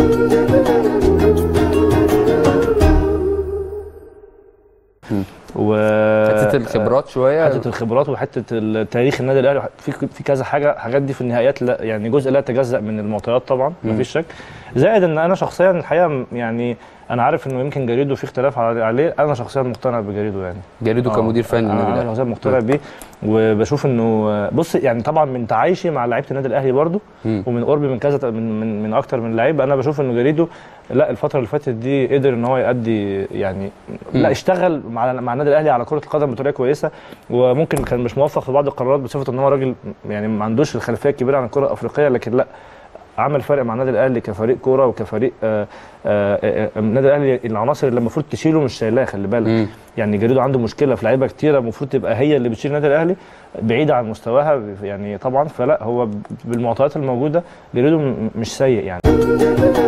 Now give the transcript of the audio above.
و حته الخبرات شويه حته الخبرات وحته تاريخ النادي الاهلي في في كذا حاجه حاجات دي في النهائيات لا يعني جزء لا يتجزا من المعطيات طبعا مفيش شك زائد ان انا شخصيا الحقيقه يعني انا عارف انه يمكن جريدو في اختلاف عليه انا شخصيا مقتنع بجريدو يعني جريدو آه. كمدير فني النادي انا الاهلي شخصيا مقتنع بيه وبشوف انه بص يعني طبعا من تعايشي مع لعيبه النادي الاهلي برده مم. ومن قربي من كذا من من, من اكتر من لعيب انا بشوف انه جريدو لا الفتره اللي فاتت دي قدر ان هو يأدي يعني لا اشتغل مع مع النادي الاهلي على كره القدم بطريقه كويسه وممكن كان مش موفق في بعض القرارات بصفه ان هو راجل يعني ما عندوش الخلفيه الكبيره عن الكره الافريقيه لكن لا عمل فرق مع النادي الاهلي كفريق كوره وكفريق آه، آه، آه، النادي الاهلي العناصر اللي المفروض تشيله مش شايلاه خلي بالك مم. يعني جريدو عنده مشكله في لعيبه كتيره المفروض تبقى هي اللي بتشيل النادي الاهلي بعيده عن مستواها يعني طبعا فلا هو بالمعطيات الموجوده جريدو م- مش سيء يعني